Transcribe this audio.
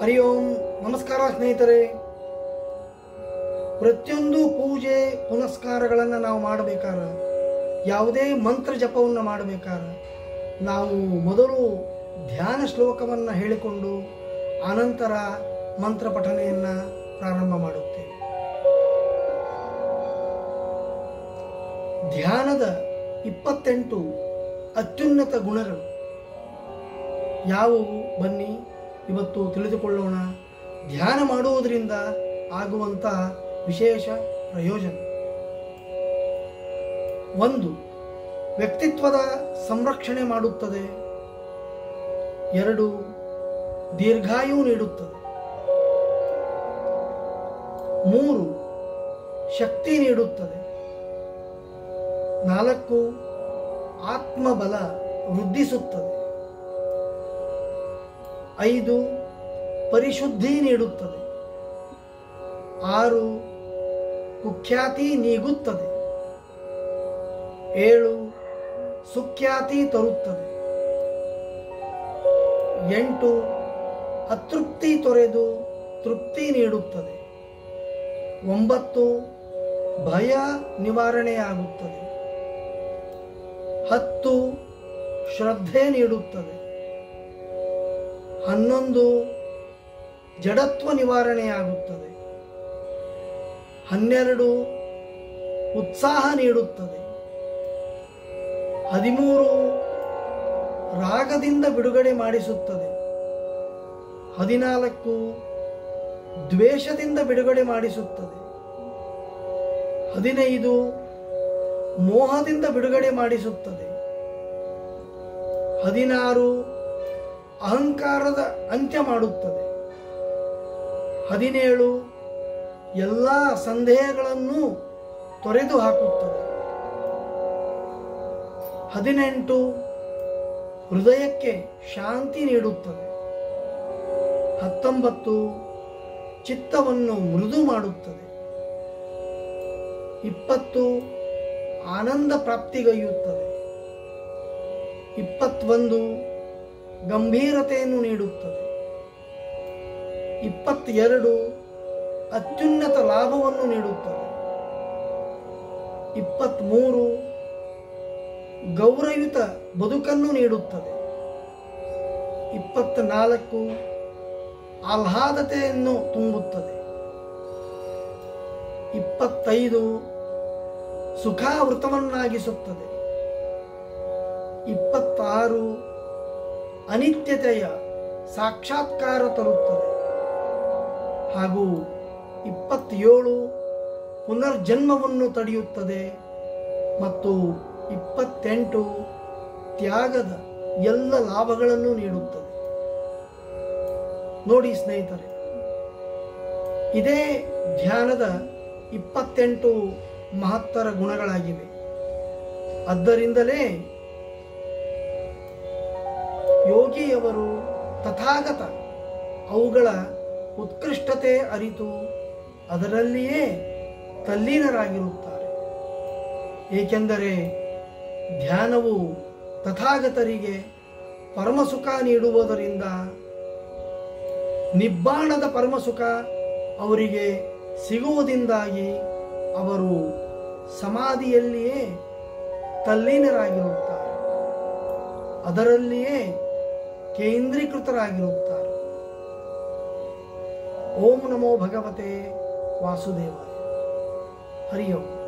ಹರಿ ಓಂ ನಮಸ್ಕಾರ ಸ್ನೇಹಿತರೆ ಪ್ರತಿಯೊಂದು ಪೂಜೆ ಪುನಸ್ಕಾರಗಳನ್ನು ನಾವು ಮಾಡಬೇಕಾರ ಯಾವುದೇ ಮಂತ್ರ ಜಪವನ್ನು ಮಾಡಬೇಕಾರ ನಾವು ಮೊದಲು ಧ್ಯಾನ ಶ್ಲೋಕವನ್ನು ಹೇಳಿಕೊಂಡು ಆನಂತರ ಮಂತ್ರ ಪಠನೆಯನ್ನು ಪ್ರಾರಂಭ ಮಾಡುತ್ತೇವೆ ಧ್ಯಾನದ ಇಪ್ಪತ್ತೆಂಟು ಅತ್ಯುನ್ನತ ಗುಣಗಳು ಯಾವುವು ಬನ್ನಿ ಇವತ್ತು ತಿಳಿದುಕೊಳ್ಳೋಣ ಧ್ಯಾನ ಮಾಡುವುದರಿಂದ ಆಗುವಂಥ ವಿಶೇಷ ಪ್ರಯೋಜನ ಒಂದು ವ್ಯಕ್ತಿತ್ವದ ಸಂರಕ್ಷಣೆ ಮಾಡುತ್ತದೆ ಎರಡು ದೀರ್ಘಾಯು ನೀಡುತ್ತದೆ ಮೂರು ಶಕ್ತಿ ನೀಡುತ್ತದೆ ನಾಲ್ಕು ಆತ್ಮಬಲ ವೃದ್ಧಿಸುತ್ತದೆ ಐದು ಪರಿಶುದ್ಧಿ ನೀಡುತ್ತದೆ ಆರು ಕುಖ್ಯಾತಿ ನೀಗುತ್ತದೆ ಏಳು ಸುಖ್ಯಾತಿ ತರುತ್ತದೆ ಎಂಟು ಅತೃಪ್ತಿ ತೊರೆದು ತೃಪ್ತಿ ನೀಡುತ್ತದೆ ಒಂಬತ್ತು ಭಯ ನಿವಾರಣೆಯಾಗುತ್ತದೆ ಹತ್ತು ಶ್ರದ್ಧೆ ನೀಡುತ್ತದೆ ಹನ್ನೊಂದು ಜಡತ್ವ ನಿವಾರಣೆಯಾಗುತ್ತದೆ ಹನ್ನೆರಡು ಉತ್ಸಾಹ ನೀಡುತ್ತದೆ ಹದಿಮೂರು ರಾಗದಿಂದ ಬಿಡುಗಡೆ ಮಾಡಿಸುತ್ತದೆ ಹದಿನಾಲ್ಕು ದ್ವೇಷದಿಂದ ಬಿಡುಗಡೆ ಮಾಡಿಸುತ್ತದೆ ಹದಿನೈದು ಮೋಹದಿಂದ ಬಿಡುಗಡೆ ಮಾಡಿಸುತ್ತದೆ ಹದಿನಾರು ಅಹಂಕಾರದ ಅಂತ್ಯ ಮಾಡುತ್ತದೆ ಹದಿನೇಳು ಎಲ್ಲ ಸಂದೇಹಗಳನ್ನು ತೊರೆದು ಹಾಕುತ್ತದೆ ಹದಿನೆಂಟು ಹೃದಯಕ್ಕೆ ಶಾಂತಿ ನೀಡುತ್ತದೆ ಹತ್ತೊಂಬತ್ತು ಚಿತ್ತವನ್ನು ಮೃದು ಮಾಡುತ್ತದೆ ಇಪ್ಪತ್ತು ಆನಂದ ಪ್ರಾಪ್ತಿಗೈಯುತ್ತದೆ ಇಪ್ಪತ್ತೊಂದು ಗಂಭೀರತೆಯನ್ನು ನೀಡುತ್ತದೆ ಇಪ್ಪತ್ತೆರಡು ಅತ್ಯುನ್ನತ ಲಾಭವನ್ನು ನೀಡುತ್ತದೆ ಇಪ್ಪತ್ತ್ಮೂರು ಗೌರವಯುತ ಬದುಕನ್ನು ನೀಡುತ್ತದೆ ಇಪ್ಪತ್ನಾಲ್ಕು ಆಹ್ಲಾದತೆಯನ್ನು ತುಂಬುತ್ತದೆ ಇಪ್ಪತ್ತೈದು ಸುಖಾವೃತವನ್ನಾಗಿಸುತ್ತದೆ ಇಪ್ಪತ್ತಾರು ಅನಿತ್ಯತೆಯ ಸಾಕ್ಷಾತ್ಕಾರ ತರುತ್ತದೆ ಹಾಗೂ ಇಪ್ಪತ್ತೇಳು ಪುನರ್ಜನ್ಮವನ್ನು ತಡೆಯುತ್ತದೆ ಮತ್ತು ಇಪ್ಪತ್ತೆಂಟು ತ್ಯಾಗದ ಎಲ್ಲ ಲಾಭಗಳನ್ನು ನೀಡುತ್ತದೆ ನೋಡಿ ಸ್ನೇಹಿತರೆ ಇದೇ ಧ್ಯಾನದ ಇಪ್ಪತ್ತೆಂಟು ಮಹತ್ತರ ಗುಣಗಳಾಗಿವೆ ಆದ್ದರಿಂದಲೇ ಯೋಗಿಯವರು ತಥಾಗತ ಅವುಗಳ ಉತ್ಕೃಷ್ಟತೆ ಅರಿತು ಅದರಲ್ಲಿಯೇ ತಲ್ಲೀನರಾಗಿರುತ್ತಾರೆ ಏಕೆಂದರೆ ಧ್ಯಾನವು ತಥಾಗತರಿಗೆ ಪರಮಸುಖ ನೀಡುವುದರಿಂದ ನಿಬ್ಬಾಣದ ಪರಮಸುಖ ಅವರಿಗೆ ಸಿಗುವುದರಿಂದಾಗಿ ಅವರು ಸಮಾಧಿಯಲ್ಲಿಯೇ ತಲ್ಲೀನರಾಗಿರುತ್ತಾರೆ ಅದರಲ್ಲಿಯೇ ಕೇಂದ್ರೀಕೃತರಾಗಿರುತ್ತಾರೆ ಓಂ ನಮೋ ಭಗವತೆ ವಾಸುದೇವಾಯ ಹರಿ ಓಂ